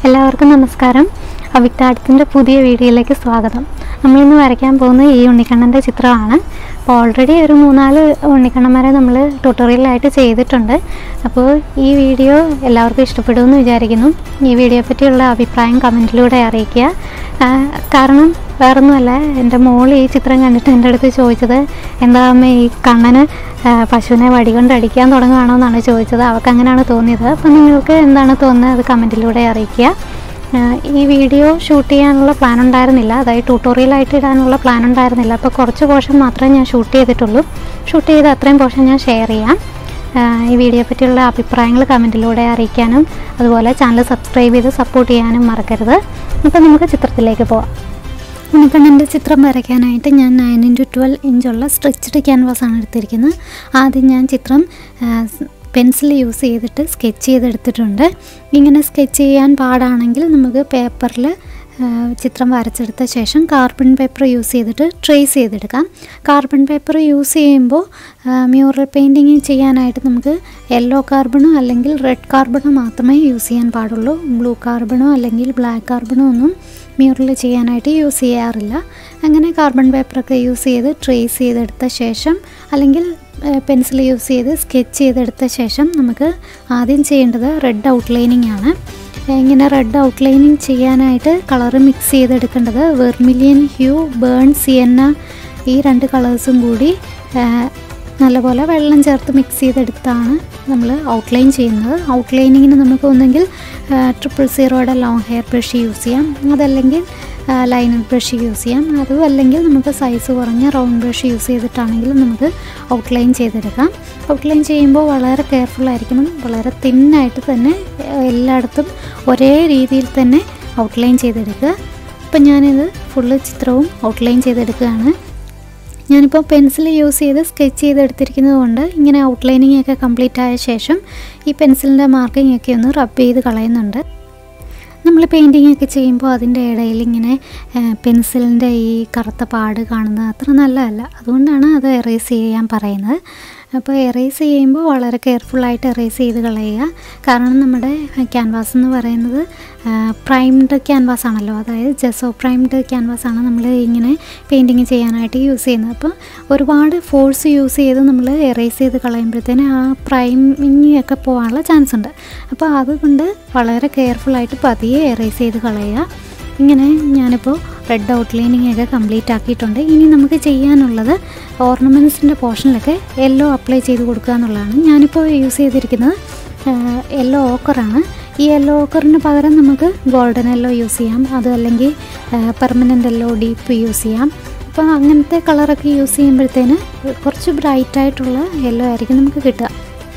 എല്ലാവർക്കും നമസ്കാരം അവിക്ടാടത്തിൻ്റെ പുതിയ വീഡിയോയിലേക്ക് സ്വാഗതം നമ്മളിന്ന് വരയ്ക്കാൻ പോകുന്ന ഈ ഉണ്ണിക്കണ്ണൻ്റെ ചിത്രമാണ് അപ്പോൾ ഓൾറെഡി ഒരു മൂന്നാല് ഉണ്ണിക്കണ്ണന്മാരെ നമ്മൾ ട്യൂട്ടോറിയലായിട്ട് ചെയ്തിട്ടുണ്ട് അപ്പോൾ ഈ വീഡിയോ എല്ലാവർക്കും ഇഷ്ടപ്പെടുമെന്ന് വിചാരിക്കുന്നു ഈ വീഡിയോയെ പറ്റിയുള്ള അഭിപ്രായം കമൻറ്റിലൂടെ അറിയിക്കുക ആ, കാരണം വേറൊന്നുമല്ല എൻ്റെ മോൾ ഈ ചിത്രം കണ്ടിട്ട് എൻ്റെ അടുത്ത് ചോദിച്ചത് എന്താ അമ്മ ഈ കണ്ണന് ആ, പശുവിനെ വടികൊണ്ട് അടിക്കാൻ തുടങ്ങുകയാണോ എന്നാണ് ചോദിച്ചത് അവൾക്ക് അങ്ങനെയാണ് തോന്നിയത് അപ്പോൾ നിങ്ങൾക്ക് എന്താണ് തോന്നുന്നത് അത് കമൻറ്റിലൂടെ അറിയിക്കുക ആ, ഈ വീഡിയോ ഷൂട്ട് ചെയ്യാനുള്ള പ്ലാൻ ഉണ്ടായിരുന്നില്ല അതായത് ട്യൂട്ടോറിയലായിട്ട് ഇടാനുള്ള പ്ലാൻ ഉണ്ടായിരുന്നില്ല അപ്പോൾ കുറച്ച് പോർഷൻ മാത്രമേ ഞാൻ ഷൂട്ട് ചെയ്തിട്ടുള്ളൂ ഷൂട്ട് ചെയ്ത അത്രയും പോർഷൻ ഞാൻ ഷെയർ ചെയ്യാം ആ, ഈ വീഡിയോയെ പറ്റിയുള്ള അഭിപ്രായങ്ങൾ കമൻറ്റിലൂടെ അറിയിക്കാനും അതുപോലെ ചാനൽ സബ്സ്ക്രൈബ് ചെയ്ത് സപ്പോർട്ട് ചെയ്യാനും മറക്കരുത് അപ്പോൾ നമുക്ക് ചിത്രത്തിലേക്ക് പോവാം ഉണ്ണിക്കണ്ണൻ്റെ ചിത്രം വരയ്ക്കാനായിട്ട് ഞാൻ നയൻ ഇൻറ്റു ട്വൽവ് ഇഞ്ചുള്ള സ്ട്രെച്ച്ഡ് ക്യാൻവാസാണ് എടുത്തിരിക്കുന്നത് ആദ്യം ഞാൻ ചിത്രം പെൻസിൽ യൂസ് ചെയ്തിട്ട് സ്കെച്ച് ചെയ്തെടുത്തിട്ടുണ്ട് ഇങ്ങനെ സ്കെച്ച് ചെയ്യാൻ പാടാണെങ്കിൽ നമുക്ക് പേപ്പറിൽ ചിത്രം വരച്ചെടുത്ത ശേഷം കാർബൺ പേപ്പർ യൂസ് ചെയ്തിട്ട് ട്രേസ് ചെയ്തെടുക്കാം കാർബൺ പേപ്പർ യൂസ് ചെയ്യുമ്പോൾ മ്യൂറൽ പെയിൻറ്റിങ് ചെയ്യാനായിട്ട് നമുക്ക് യെല്ലോ കാർബണോ അല്ലെങ്കിൽ റെഡ് കാർബണോ മാത്രമേ യൂസ് ചെയ്യാൻ പാടുള്ളൂ ബ്ലൂ കാർബണോ അല്ലെങ്കിൽ ബ്ലാക്ക് കാർബണോ ഒന്നും മ്യൂറൽ ചെയ്യാനായിട്ട് യൂസ് ചെയ്യാറില്ല അങ്ങനെ കാർബൺ പേപ്പറൊക്കെ യൂസ് ചെയ്ത് ട്രേസ് ചെയ്തെടുത്ത ശേഷം അല്ലെങ്കിൽ പെൻസിൽ യൂസ് ചെയ്ത് സ്കെച്ച് ചെയ്തെടുത്ത ശേഷം നമുക്ക് ആദ്യം ചെയ്യേണ്ടത് റെഡ് ഔട്ട്ലൈനിങ് ആണ് ഇങ്ങനെ റെഡ് ഔട്ട്ലൈനിങ് ചെയ്യാനായിട്ട് കളറ് മിക്സ് ചെയ്തെടുക്കേണ്ടത് വെർമിലിയൻ ഹ്യൂ ബേൺ സിയന്ന ഈ രണ്ട് കളേഴ്സും കൂടി ആ, നല്ലപോലെ വെള്ളം ചേർത്ത് മിക്സ് ചെയ്തെടുത്താണ് നമ്മൾ ഔട്ട്ലൈൻ ചെയ്യുന്നത് ഔട്ട്ലൈനിങ്ങിന് നമുക്ക് ഒന്നെങ്കിൽ ട്രിപ്പിൾ സീറോയുടെ ലോങ് ഹെയർ ബ്രഷ് യൂസ് ചെയ്യാം അതല്ലെങ്കിൽ ലൈനർ ബ്രഷ് യൂസ് ചെയ്യാം അതും അല്ലെങ്കിൽ നമുക്ക് സൈസ് കുറഞ്ഞ റൗണ്ട് ബ്രഷ് യൂസ് ചെയ്തിട്ടാണെങ്കിലും നമുക്ക് ഔട്ട്ലൈൻ ചെയ്തെടുക്കാം ഔട്ട്ലൈൻ ചെയ്യുമ്പോൾ വളരെ കെയർഫുൾ ആയിരിക്കണം വളരെ തിന്നായിട്ട് തന്നെ ആ, എല്ലായിടത്തും ഒരേ രീതിയിൽ തന്നെ ഔട്ട്ലൈൻ ചെയ്തെടുക്കുക ഇപ്പം ഞാനിത് ഫുള്ള് ചിത്രവും ഔട്ട്ലൈൻ ചെയ്തെടുക്കുകയാണ് ഞാനിപ്പോൾ പെൻസിൽ യൂസ് ചെയ്ത് സ്കെച്ച് ചെയ്തെടുത്തിരിക്കുന്നത് കൊണ്ട് ഇങ്ങനെ ഔട്ട്ലൈനിങ് ഒക്കെ കംപ്ലീറ്റ് ആയ ശേഷം ഈ പെൻസിലിൻ്റെ മാർക്കിംഗ് ഒക്കെ ഒന്ന് റബ്ബ് ചെയ്ത് കളയുന്നുണ്ട് നമ്മൾ പെയിൻറ്റിങ് ഒക്കെ ചെയ്യുമ്പോൾ അതിൻ്റെ ഇടയിൽ ഇങ്ങനെ പെൻസിലിൻ്റെ ഈ കറുത്ത പാട് കാണുന്നത് അത്ര നല്ലതല്ല അതുകൊണ്ടാണ് അത് എറേസ് ചെയ്യാൻ പറയുന്നത് അപ്പോൾ എറേസ് ചെയ്യുമ്പോൾ വളരെ കെയർഫുള്ളായിട്ട് എറേസ് ചെയ്ത് കളയുക കാരണം നമ്മുടെ ക്യാൻവാസ് എന്ന് പറയുന്നത് പ്രൈംഡ് ക്യാൻവാസ് ആണല്ലോ അതായത് ജെസോ പ്രൈംഡ് ക്യാൻവാസ് ആണ് നമ്മൾ ഇങ്ങനെ പെയിൻറ്റിങ് ചെയ്യാനായിട്ട് യൂസ് ചെയ്യുന്നത് അപ്പോൾ ഒരുപാട് ഫോഴ്സ് യൂസ് ചെയ്ത് നമ്മൾ എറേസ് ചെയ്ത് കളയുമ്പോഴത്തേന് ആ പ്രൈമിങ് ഒക്കെ പോകാനുള്ള ചാൻസ് ഉണ്ട് അപ്പോൾ അതുകൊണ്ട് വളരെ കെയർഫുള്ളായിട്ട് പതിയെ എറേസ് ചെയ്ത് കളയുക ഇങ്ങനെ ഞാനിപ്പോൾ റെഡ് ഔട്ട്ലൈനിങ് ഒക്കെ കംപ്ലീറ്റ് ആക്കിയിട്ടുണ്ട് ഇനി നമുക്ക് ചെയ്യാനുള്ളത് ഓർണമെൻറ്റ്സിൻ്റെ പോർഷനിലൊക്കെ യെല്ലോ അപ്ലൈ ചെയ്ത് കൊടുക്കുക എന്നുള്ളതാണ് ഞാനിപ്പോൾ യൂസ് ചെയ്തിരിക്കുന്നത് യെല്ലോ ഓക്കറാണ് ഈ യെല്ലോ ഓക്കറിന് പകരം നമുക്ക് ഗോൾഡൻ യെല്ലോ യൂസ് ചെയ്യാം അത് അല്ലെങ്കിൽ പെർമനൻ്റ് യെല്ലോ ഡീപ്പ് യൂസ് ചെയ്യാം അപ്പോൾ അങ്ങനത്തെ കളറൊക്കെ യൂസ് ചെയ്യുമ്പോഴത്തേന് കുറച്ച് ബ്രൈറ്റ് ആയിട്ടുള്ള യെല്ലോ ആയിരിക്കും നമുക്ക് കിട്ടുക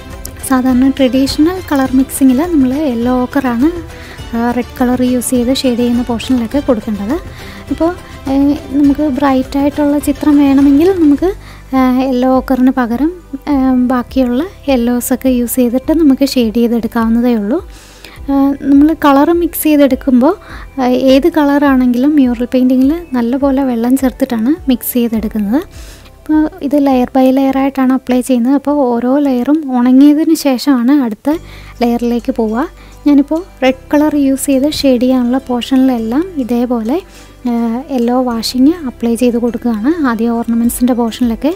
സാധാരണ ട്രഡീഷണൽ കളർ മിക്സിങ്ങിൽ നമ്മൾ യെല്ലോ ഓക്കറാണ് റെഡ് കളർ യൂസ് ചെയ്ത് ഷെയ്ഡ് ചെയ്യുന്ന പോർഷനിലൊക്കെ കൊടുക്കേണ്ടത് അപ്പോൾ ഏഹ്, നമുക്ക് ബ്രൈറ്റ് ആയിട്ടുള്ള ചിത്രം വേണമെങ്കിൽ നമുക്ക് യെല്ലോ ഓക്കറിന് പകരം ഏഹ്, ബാക്കിയുള്ള യെല്ലോസൊക്കെ യൂസ് ചെയ്തിട്ട് നമുക്ക് ഷെയ്ഡ് ചെയ്തെടുക്കാവുന്നതേ ഉള്ളൂ നമ്മൾ കളർ മിക്സ് ചെയ്തെടുക്കുമ്പോൾ ഏഹ്, ഏത് കളറാണെങ്കിലും മ്യൂറൽ പെയിൻറ്റിങ്ങിൽ നല്ലപോലെ വെള്ളം ചേർത്തിട്ടാണ് മിക്സ് ചെയ്തെടുക്കുന്നത് അപ്പോൾ ഇത് ലെയർ ബൈ ലെയർ ആയിട്ടാണ് അപ്ലൈ ചെയ്യുന്നത് അപ്പോൾ ഓരോ ലെയറും ഉണങ്ങിയതിന് ശേഷമാണ് അടുത്ത ലെയറിലേക്ക് പോവുക ഞാനിപ്പോൾ റെഡ് കളർ യൂസ് ചെയ്ത് ഷെയ്ഡ് ചെയ്യാനുള്ള പോർഷനിലെല്ലാം ഇതേപോലെ യെല്ലോ വാഷിങ് അപ്ലൈ ചെയ്ത് കൊടുക്കുകയാണ് ആദ്യം ഓർണമെൻറ്റ്സിൻ്റെ പോർഷനിലൊക്കെ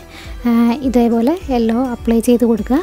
ഇതേപോലെ യെല്ലോ അപ്ലൈ ചെയ്ത് കൊടുക്കുക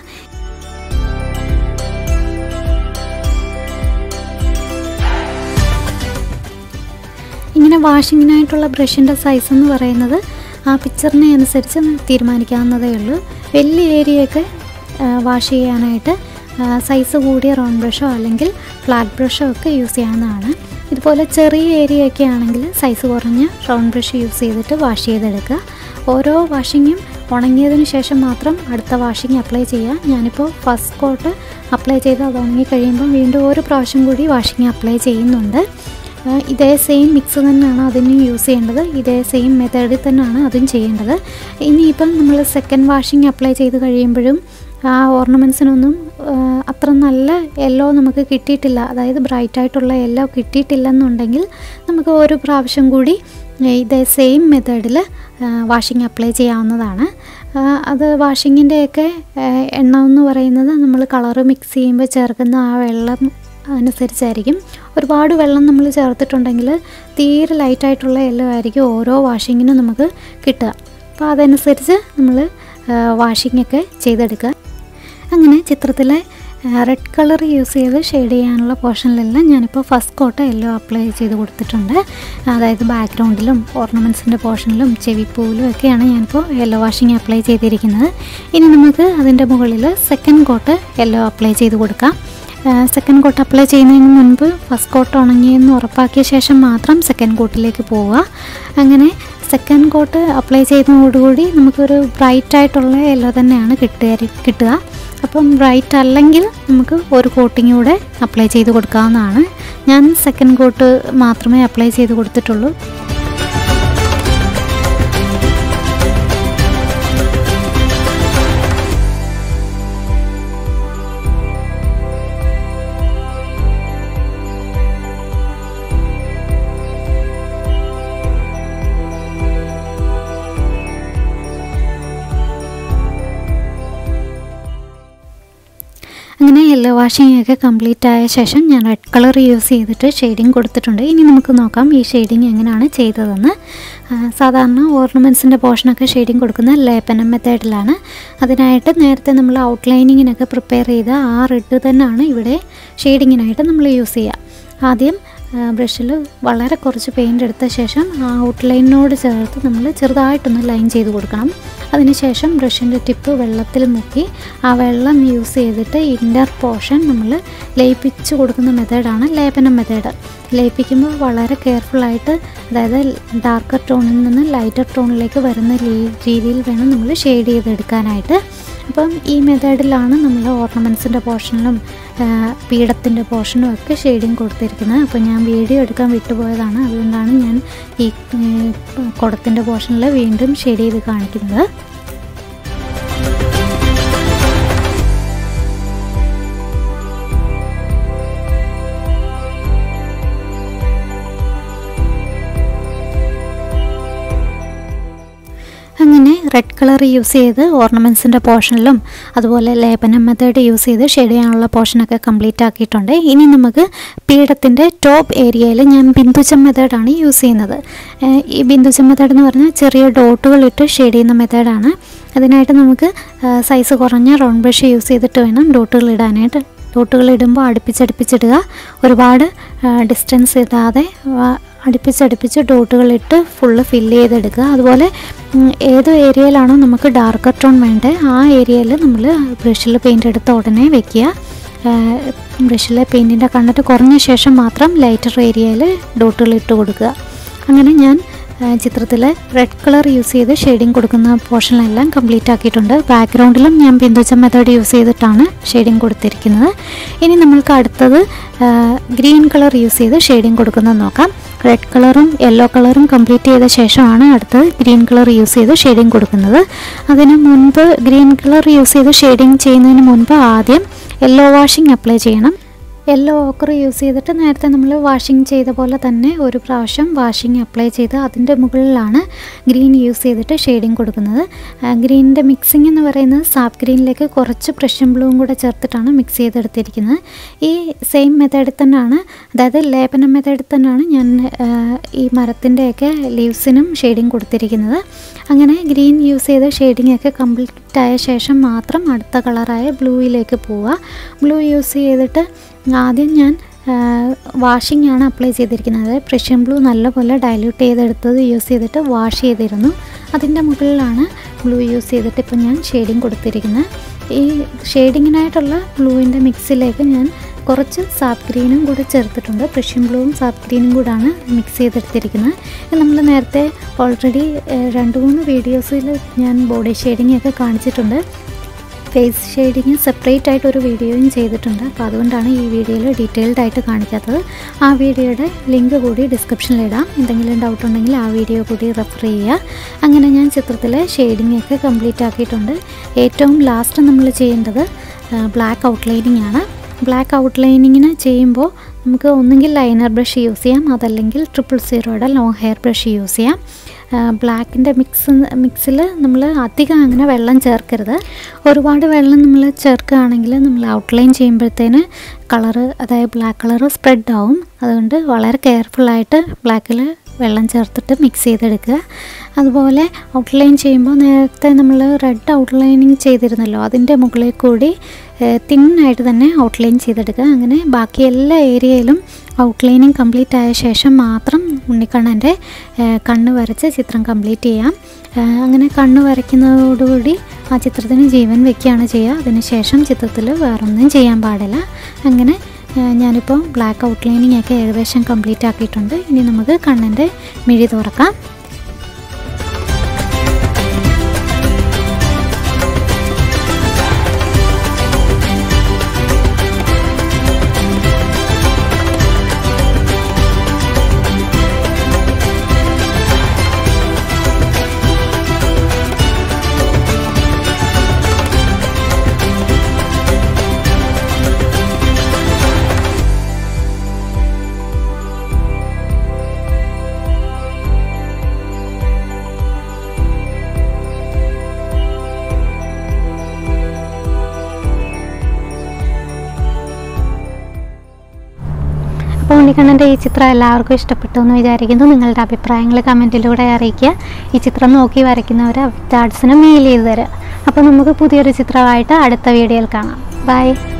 ഇങ്ങനെ വാഷിങ്ങിനായിട്ടുള്ള ബ്രഷിൻ്റെ സൈസ് എന്ന് പറയുന്നത് ആ പിക്ചറിനെ അനുസരിച്ച് തീരുമാനിക്കാവുന്നതേ ഉള്ളൂ വലിയ ഏരിയയൊക്കെ വാഷ് ചെയ്യാനായിട്ട് സൈസ് കൂടിയ റൗണ്ട് ബ്രഷോ അല്ലെങ്കിൽ ഫ്ലാറ്റ് ബ്രഷോ ഒക്കെ യൂസ് ചെയ്യാവുന്നതാണ് ഇതുപോലെ ചെറിയ ഏരിയ ഒക്കെ ആണെങ്കിൽ സൈസ് കുറഞ്ഞ റൗണ്ട് ബ്രഷ് യൂസ് ചെയ്തിട്ട് വാഷ് ചെയ്തെടുക്കുക ഓരോ വാഷിങ്ങും ഉണങ്ങിയതിന് ശേഷം മാത്രം അടുത്ത വാഷിങ് അപ്ലൈ ചെയ്യുക ഞാനിപ്പോൾ ഫസ്റ്റ് കോട്ട് അപ്ലൈ ചെയ്ത് അത് ഉണങ്ങി കഴിയുമ്പോൾ വീണ്ടും ഒരു പ്രാവശ്യം കൂടി വാഷിങ് അപ്ലൈ ചെയ്യുന്നുണ്ട് ആ, ഇതേ സെയിം മിക്സ് തന്നെയാണ് അതിനും യൂസ് ചെയ്യേണ്ടത് ഇതേ സെയിം മെത്തേഡിൽ തന്നെയാണ് അതും ചെയ്യേണ്ടത് ഇനിയിപ്പം നമ്മൾ സെക്കൻഡ് വാഷിംഗ് അപ്ലൈ ചെയ്ത് കഴിയുമ്പോഴും ആ ഓർണമെൻറ്റ്സിനൊന്നും അത്ര നല്ല യെല്ലോ നമുക്ക് കിട്ടിയിട്ടില്ല അതായത് ബ്രൈറ്റ് ആയിട്ടുള്ള യെല്ലോ കിട്ടിയിട്ടില്ലെന്നുണ്ടെങ്കിൽ നമുക്ക് ഒരു പ്രാവശ്യം കൂടി ഇതേ സെയിം മെത്തേഡിൽ വാഷിംഗ് അപ്ലൈ ചെയ്യാവുന്നതാണ് ആ, അത് വാഷിങ്ങിൻ്റെയൊക്കെ എണ്ണം എന്ന് പറയുന്നത് നമ്മൾ കളറ് മിക്സ് ചെയ്യുമ്പോൾ ചേർക്കുന്ന ആ വെള്ളം അനുസരിച്ചായിരിക്കും ഒരുപാട് വെള്ളം നമ്മൾ ചേർത്തിട്ടുണ്ടെങ്കിൽ തീരെ ലൈറ്റായിട്ടുള്ള യെല്ലോ ആയിരിക്കും ഓരോ വാഷിങ്ങിനും നമുക്ക് കിട്ടുക അപ്പോൾ അതനുസരിച്ച് നമ്മൾ വാഷിംഗ് ഒക്കെ ചെയ്തെടുക്കുക അങ്ങനെ ചിത്രത്തിലെ റെഡ് കളർ യൂസ് ചെയ്ത് ഷെയ്ഡ് ചെയ്യാനുള്ള പോർഷനിലെല്ലാം ഞാനിപ്പോൾ ഫസ്റ്റ് കോട്ട് യെല്ലോ അപ്ലൈ ചെയ്ത് കൊടുത്തിട്ടുണ്ട് അതായത് ബാക്ക്ഗ്രൗണ്ടിലും ഓർണമെൻറ്റ്സിൻ്റെ പോർഷനിലും ചെവിപ്പൂവിലും ഒക്കെയാണ് ഞാനിപ്പോൾ യെല്ലോ വാഷിംഗ് അപ്ലൈ ചെയ്തിരിക്കുന്നത് ഇനി നമുക്ക് അതിൻ്റെ മുകളിൽ സെക്കൻഡ് കോട്ട് യെല്ലോ അപ്ലൈ ചെയ്ത് കൊടുക്കാം സെക്കൻഡ് കോട്ട് അപ്ലൈ ചെയ്യുന്നതിന് മുൻപ് ഫസ്റ്റ് കോട്ട് ഉണങ്ങിയെന്ന് ഉറപ്പാക്കിയ ശേഷം മാത്രം സെക്കൻഡ് കോട്ടിലേക്ക് പോവുക അങ്ങനെ സെക്കൻഡ് കോട്ട് അപ്ലൈ ചെയ്യുന്നതോടുകൂടി നമുക്കൊരു ബ്രൈറ്റ് ആയിട്ടുള്ള യെല്ലോ തന്നെയാണ് കിട്ടുക കിട്ടുക അപ്പം ബ്രൈറ്റ് അല്ലെങ്കിൽ നമുക്ക് ഒരു കോട്ടിങ് കൂടെ അപ്ലൈ ചെയ്ത് കൊടുക്കാവുന്നതാണ് ഞാൻ സെക്കൻഡ് കോട്ട് മാത്രമേ അപ്ലൈ ചെയ്ത് കൊടുത്തിട്ടുള്ളൂ അങ്ങനെ യെല്ലോ വാഷിംഗ് ഒക്കെ കംപ്ലീറ്റ് ആയ ശേഷം ഞാൻ റെഡ് കളർ യൂസ് ചെയ്തിട്ട് ഷെയ്ഡിങ് കൊടുത്തിട്ടുണ്ട് ഇനി നമുക്ക് നോക്കാം ഈ ഷെയ്ഡിങ് എങ്ങനെയാണ് ചെയ്തതെന്ന് സാധാരണ ഓർണമെൻറ്റ്സിൻ്റെ പോർഷനൊക്കെ ഷെയ്ഡിങ് കൊടുക്കുന്ന ലേപ്പനം മെത്തേഡിലാണ് അതിനായിട്ട് നേരത്തെ നമ്മൾ ഔട്ട്ലൈനിങ്ങിനൊക്കെ പ്രിപ്പയർ ചെയ്ത ആ റെഡ് തന്നെയാണ് ഇവിടെ ഷെയ്ഡിങ്ങിനായിട്ട് നമ്മൾ യൂസ് ചെയ്യുക ആദ്യം ബ്രഷിൽ വളരെ കുറച്ച് പെയിൻ്റ് എടുത്ത ശേഷം ആ ഔട്ട്ലൈനിനോട് ചേർത്ത് നമ്മൾ ചെറുതായിട്ടൊന്ന് ലൈൻ ചെയ്ത് കൊടുക്കണം അതിനുശേഷം ബ്രഷിൻ്റെ ടിപ്പ് വെള്ളത്തിൽ മുക്കി ആ വെള്ളം യൂസ് ചെയ്തിട്ട് ഇന്നർ പോർഷൻ നമ്മൾ ലയിപ്പിച്ച് കൊടുക്കുന്ന മെത്തേഡാണ് ലേപനം മെത്തേഡ് ലയിപ്പിക്കുമ്പോൾ വളരെ കെയർഫുള്ളായിട്ട് അതായത് ഡാർക്കർ ടോണിൽ നിന്ന് ലൈറ്റർ ടോണിലേക്ക് വരുന്ന രീതിയിൽ വേണം നമ്മൾ ഷെയ്ഡ് ചെയ്തെടുക്കാനായിട്ട് അപ്പം ഈ മെത്തേഡിലാണ് നമ്മൾ ഓർണമെൻറ്റ്സിൻ്റെ പോർഷനിലും പീഠത്തിൻ്റെ പോർഷനും ഒക്കെ ഷെയ്ഡിങ് കൊടുത്തിരിക്കുന്നത് അപ്പോൾ ഞാൻ വീഡിയോ എടുക്കാൻ വിട്ടുപോയതാണ് അതുകൊണ്ടാണ് ഞാൻ ഈ കുടത്തിൻ്റെ പോർഷനിൽ വീണ്ടും ഷെയ്ഡ് ചെയ്ത് കാണിക്കുന്നത് അങ്ങനെ റെഡ് കളർ യൂസ് ചെയ്ത് ഓർണമെൻറ്റ്സിൻ്റെ പോർഷനിലും അതുപോലെ ലേപനം മെത്തേഡ് യൂസ് ചെയ്ത് ഷെയ്ഡ് ചെയ്യാനുള്ള പോർഷനൊക്കെ കംപ്ലീറ്റ് ആക്കിയിട്ടുണ്ട് ഇനി നമുക്ക് പീഠത്തിൻ്റെ ടോപ്പ് ഏരിയയിൽ ഞാൻ ബിന്ദുചം മെത്തേഡാണ് യൂസ് ചെയ്യുന്നത് ഈ ബിന്ദുചം മെത്തേഡ് എന്ന് പറഞ്ഞാൽ ചെറിയ ഡോട്ടുകൾ ഇട്ട് ഷെയ്ഡ് ചെയ്യുന്ന മെത്തേഡാണ് അതിനായിട്ട് നമുക്ക് സൈസ് കുറഞ്ഞ റൗണ്ട് ബ്രഷ് യൂസ് ചെയ്തിട്ട് വേണം ഡോട്ടുകൾ ഇടാനായിട്ട് ഡോട്ടുകൾ ഇടുമ്പോൾ അടുപ്പിച്ചടുപ്പിച്ചിടുക ഒരുപാട് ഡിസ്റ്റൻസ് ഇടാതെ അടുപ്പിച്ചടുപ്പിച്ച് ഡോട്ടുകളിട്ട് ഫുള്ള് ഫില്ല് ചെയ്തെടുക്കുക അതുപോലെ ഏത് ഏരിയയിലാണോ നമുക്ക് ഡാർക്കർ ടോൺ വേണ്ടത് ആ ഏരിയയിൽ നമ്മൾ ബ്രഷിൽ പെയിൻ്റ് എടുത്ത ഉടനെ വെക്കുക ബ്രഷിലെ പെയിൻറ്റിൻ്റെ കണ്ണിട്ട് കുറഞ്ഞ ശേഷം മാത്രം ലൈറ്റർ ഏരിയയിൽ ഡോട്ടുകൾ ഇട്ട് കൊടുക്കുക അങ്ങനെ ഞാൻ ചിത്രത്തിൽ റെഡ് കളർ യൂസ് ചെയ്ത് ഷെയ്ഡിങ് കൊടുക്കുന്ന പോർഷനിലെല്ലാം കംപ്ലീറ്റ് ആക്കിയിട്ടുണ്ട് ബാക്ക്ഗ്രൗണ്ടിലും ഞാൻ ബിന്ദുച്ച മെത്തേഡ് യൂസ് ചെയ്തിട്ടാണ് ഷെയ്ഡിങ് കൊടുത്തിരിക്കുന്നത് ഇനി നമ്മൾക്ക് അടുത്തത് ഗ്രീൻ കളർ യൂസ് ചെയ്ത് ഷെയ്ഡിങ് കൊടുക്കുന്നത് നോക്കാം റെഡ് കളറും യെല്ലോ കളറും കംപ്ലീറ്റ് ചെയ്ത ശേഷമാണ് അടുത്തത് ഗ്രീൻ കളർ യൂസ് ചെയ്ത് ഷെയ്ഡിങ് കൊടുക്കുന്നത് അതിന് മുൻപ് ഗ്രീൻ കളർ യൂസ് ചെയ്ത് ഷെയ്ഡിങ് ചെയ്യുന്നതിന് മുൻപ് ആദ്യം യെല്ലോ വാഷിംഗ് അപ്ലൈ ചെയ്യണം യെല്ലോ ഓക്കർ യൂസ് ചെയ്തിട്ട് നേരത്തെ നമ്മൾ വാഷിംഗ് ചെയ്ത പോലെ തന്നെ ഒരു പ്രാവശ്യം വാഷിംഗ് അപ്ലൈ ചെയ്ത് അതിൻ്റെ മുകളിലാണ് ഗ്രീൻ യൂസ് ചെയ്തിട്ട് ഷെയ്ഡിങ് കൊടുക്കുന്നത് ഗ്രീനിൻ്റെ മിക്സിംഗ് എന്ന് പറയുന്നത് സാപ്പ് ഗ്രീനിലേക്ക് കുറച്ച് പ്രഷ്യൻ ബ്ലൂവും കൂടെ ചേർത്തിട്ടാണ് മിക്സ് ചെയ്തെടുത്തിരിക്കുന്നത് ഈ സെയിം മെത്തേഡിൽ തന്നെയാണ് അതായത് ലേപന മെത്തേഡിൽ തന്നെയാണ് ഞാൻ ഈ മരത്തിൻ്റെയൊക്കെ ലീവ്സിനും ഷെയ്ഡിങ് കൊടുത്തിരിക്കുന്നത് അങ്ങനെ ഗ്രീൻ യൂസ് ചെയ്ത ഷെയ്ഡിംഗ് ഒക്കെ കംപ്ലീറ്റ് ആയ ശേഷം മാത്രം അടുത്ത കളറായ ബ്ലൂയിലേക്ക് പോവുക ബ്ലൂ യൂസ് ചെയ്തിട്ട് ആദ്യം ഞാൻ വാഷിംഗ് ആണ് അപ്ലൈ ചെയ്തിരിക്കുന്നത് അതായത് പ്രഷ്യൻ ബ്ലൂ നല്ലപോലെ ഡൈല്യൂട്ട് ചെയ്തെടുത്തത് യൂസ് ചെയ്തിട്ട് വാഷ് ചെയ്തിരുന്നു അതിൻ്റെ മുകളിലാണ് ബ്ലൂ യൂസ് ചെയ്തിട്ട് ഇപ്പം ഞാൻ ഷെയ്ഡിങ് കൊടുത്തിരിക്കുന്നത് ഈ ഷെയ്ഡിങ്ങിനായിട്ടുള്ള ബ്ലൂവിൻ്റെ മിക്സിലേക്ക് ഞാൻ കുറച്ച് സാപ്പ് ഗ്രീനും കൂടെ ചേർത്തിട്ടുണ്ട് പ്രഷ്യൻ ബ്ലൂവും സാപ്പ് ഗ്രീനും കൂടാണ് മിക്സ് ചെയ്തെടുത്തിരിക്കുന്നത് നമ്മൾ നേരത്തെ ഓൾറെഡി രണ്ട് മൂന്ന് വീഡിയോസിൽ ഞാൻ ബോഡി ഷെയ്ഡിങ് ഒക്കെ കാണിച്ചിട്ടുണ്ട് ഫേസ് ഷെയ്ഡിങ് സെപ്പറേറ്റ് ആയിട്ട് ഒരു വീഡിയോയും ചെയ്തിട്ടുണ്ട് അപ്പോൾ അതുകൊണ്ടാണ് ഈ വീഡിയോയിൽ ഡീറ്റെയിൽഡ് ആയിട്ട് കാണിക്കാത്തത് ആ വീഡിയോയുടെ ലിങ്ക് കൂടി ഡിസ്ക്രിപ്ഷനിലിടാം എന്തെങ്കിലും ഡൗട്ട് ഉണ്ടെങ്കിൽ ആ വീഡിയോ കൂടി റെഫർ ചെയ്യുക അങ്ങനെ ഞാൻ ചിത്രത്തിലെ ഷെയ്ഡിങ് ഒക്കെ കംപ്ലീറ്റ് ആക്കിയിട്ടുണ്ട് ഏറ്റവും ലാസ്റ്റ് നമ്മൾ ചെയ്യേണ്ടത് ബ്ലാക്ക് ഔട്ട്ലൈനിങ് ആണ് ബ്ലാക്ക് ഔട്ട്ലൈനിങ്ങിന് ചെയ്യുമ്പോൾ നമുക്ക് ഒന്നുകിൽ ലൈനർ ബ്രഷ് യൂസ് ചെയ്യാം അതല്ലെങ്കിൽ ട്രിപ്പിൾ സീറോയുടെ ലോങ് ഹെയർ ബ്രഷ് യൂസ് ചെയ്യാം ബ്ലാക്കിൻ്റെ മിക്സ് മിക്സിൽ നമ്മൾ അധികം അങ്ങനെ വെള്ളം ചേർക്കരുത് ഒരുപാട് വെള്ളം നമ്മൾ ചേർക്കുകയാണെങ്കിൽ നമ്മൾ ഔട്ട്ലൈൻ ചെയ്യുമ്പോഴത്തേന് കളറ് അതായത് ബ്ലാക്ക് കളറ് സ്പ്രെഡ് ആവും അതുകൊണ്ട് വളരെ കെയർഫുള്ളായിട്ട് ബ്ലാക്കിൽ വെള്ളം ചേർത്തിട്ട് മിക്സ് ചെയ്തെടുക്കുക അതുപോലെ ഔട്ട്ലൈൻ ചെയ്യുമ്പോൾ നേരത്തെ നമ്മൾ റെഡ് ഔട്ട്ലൈനിങ് ചെയ്തിരുന്നല്ലോ അതിൻ്റെ മുകളിൽ കൂടി തിന്നായിട്ട് തന്നെ ഔട്ട്ലൈൻ ചെയ്തെടുക്കുക അങ്ങനെ ബാക്കി എല്ലാ ഏരിയയിലും ഔട്ട്ലൈനിങ് കംപ്ലീറ്റ് ആയ ശേഷം മാത്രം ഉണ്ണിക്കണ്ണൻ്റെ കണ്ണ് വരച്ച് ചിത്രം കംപ്ലീറ്റ് ചെയ്യാം അങ്ങനെ കണ്ണ് വരയ്ക്കുന്നതോടുകൂടി ആ ചിത്രത്തിന് ജീവൻ വെക്കുകയാണ് ചെയ്യുക അതിനുശേഷം ചിത്രത്തിൽ വേറൊന്നും ചെയ്യാൻ പാടില്ല അങ്ങനെ ഞാനിപ്പോൾ ബ്ലാക്ക് ഔട്ട്ലൈനിങ് ഒക്കെ ഏകദേശം കംപ്ലീറ്റ് ആക്കിയിട്ടുണ്ട് ഇനി നമുക്ക് കണ്ണിൻ്റെ മിഴി തുറക്കാം അപ്പോൾ ഉണ്ണിക്കണ്ണൻ്റെ ഈ ചിത്രം എല്ലാവർക്കും ഇഷ്ടപ്പെട്ടു എന്ന് വിചാരിക്കുന്നു നിങ്ങളുടെ അഭിപ്രായങ്ങൾ കമൻറ്റിലൂടെ അറിയിക്കുക ഈ ചിത്രം നോക്കി വരയ്ക്കുന്നവർ അവിക്ട് ആർട്സിന് മെയിൽ ചെയ്ത് തരാം അപ്പോൾ നമുക്ക് പുതിയൊരു ചിത്രമായിട്ട് അടുത്ത വീഡിയോയിൽ കാണാം ബൈ